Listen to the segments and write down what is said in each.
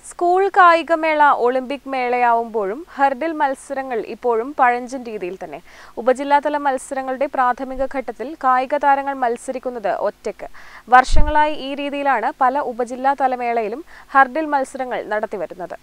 school കായികമേള Olympic മേളയാവുമ്പോഴും hurdle മത്സരങ്ങൾ ഇപ്പോഴും പഴഞ്ചൻ രീതിയിൽ തന്നെ ഉപജില്ലാതല മത്സരങ്ങളുടെ പ്രാഥമിക ഘട്ടത്തിൽ കായിക താരങ്ങൾ മത്സരിക്കുന്നത് ഒറ്റയ്ക്ക് വർഷങ്ങളായി ഈ രീതിയിലാണ് പല ഉപജില്ലാതല മേളയിലും ഹർഡിൽ മത്സരങ്ങൾ നടത്തിവരുന്നത്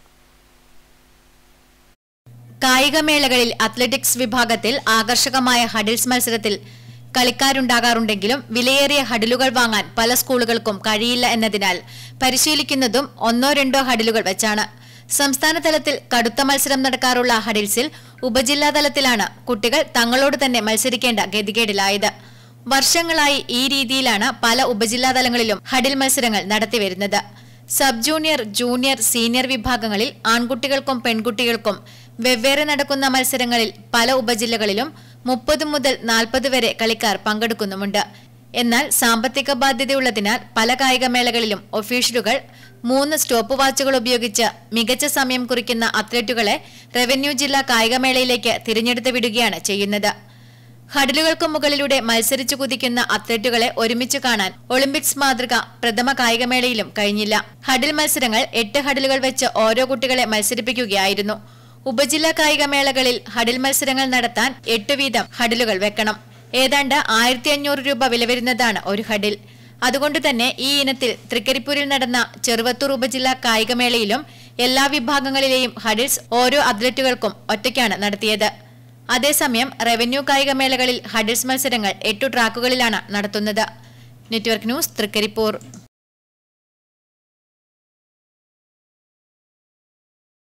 കായികമേളകളിൽ അത്ലറ്റിക്സ് വിഭാഗത്തിൽ ആകർഷകമായ ഹഡിൽസ് മത്സരത്തിൽ കളിക്കാരുണ്ടാകാറുണ്ടെങ്കിലും വിലയേറിയ ഹഡിലുകൾ വാങ്ങാൻ പല സ്കൂളുകൾക്കും കഴിയില്ല എന്നതിനാൽ പരിശീലിക്കുന്നതും ഒന്നോ രണ്ടോ ഹഡിലുകൾ വെച്ചാണ് സംസ്ഥാന തലത്തിൽ കടുത്ത മത്സരം നടക്കാറുള്ള ഹഡിൽസിൽ ഉപജില്ലാ തലത്തിലാണ് കുട്ടികൾ തങ്ങളോട് തന്നെ മത്സരിക്കേണ്ട ഗതികേടിലായത് വർഷങ്ങളായി ഈ രീതിയിലാണ് പല ഉപജില്ലാ തലങ്ങളിലും ഹഡിൽ മത്സരങ്ങൾ നടത്തിവരുന്നത് സബ് ജൂനിയർ ജൂനിയർ സീനിയർ വിഭാഗങ്ങളിൽ ആൺകുട്ടികൾക്കും പെൺകുട്ടികൾക്കും വെവ്വേറെ നടക്കുന്ന മത്സരങ്ങളിൽ പല ഉപജില്ലകളിലും മുപ്പത് മുതൽ നാൽപ്പത് വരെ കളിക്കാർ പങ്കെടുക്കുന്നുമുണ്ട് എന്നാൽ സാമ്പത്തിക ബാധ്യതയുള്ളതിനാൽ പല കായികമേളകളിലും ഒഫീഷ്യലുകൾ മൂന്ന് സ്റ്റോപ്പ് വാച്ചുകൾ ഉപയോഗിച്ച് മികച്ച സമയം കുറിക്കുന്ന അത്ലറ്റുകളെ റവന്യൂ ജില്ലാ കായികമേളയിലേക്ക് തിരഞ്ഞെടുത്ത് വിടുകയാണ് ചെയ്യുന്നത് ഹഡിലുകൾക്ക് മുകളിലൂടെ മത്സരിച്ചു കുതിക്കുന്ന അത്ലറ്റുകളെ ഒരുമിച്ച് കാണാൻ ഒളിമ്പിക്സ് മാതൃക പ്രഥമ കായികമേളയിലും കഴിഞ്ഞില്ല ഹഡിൽ മത്സരങ്ങൾ എട്ട് ഹഡിലുകൾ വെച്ച് ഓരോ കുട്ടികളെ മത്സരിപ്പിക്കുകയായിരുന്നു ഉപജില്ലാ കായികമേളകളിൽ ഹഡിൽ മത്സരങ്ങൾ നടത്താൻ എട്ട് വീതം ഹഡിലുകൾ വെക്കണം ഏതാണ്ട് ആയിരത്തി അഞ്ഞൂറ് രൂപ വില വരുന്നതാണ് ഒരു ഹഡിൽ അതുകൊണ്ട് തന്നെ ഈ ഇനത്തിൽ തൃക്കരിപ്പൂരിൽ നടന്ന ചെറുവത്തൂർ ഉപജില്ലാ കായികമേളയിലും എല്ലാ വിഭാഗങ്ങളിലെയും ഹഡിൽസ് ഓരോ അത്ലറ്റുകൾക്കും ഒറ്റയ്ക്കാണ് നടത്തിയത് അതേസമയം റവന്യൂ കായികമേളകളിൽ ഹഡിൽസ് മത്സരങ്ങൾ എട്ടു ട്രാക്കുകളിലാണ് നടത്തുന്നത് നെറ്റ്വർക്ക് ന്യൂസ് തൃക്കരിപ്പൂർ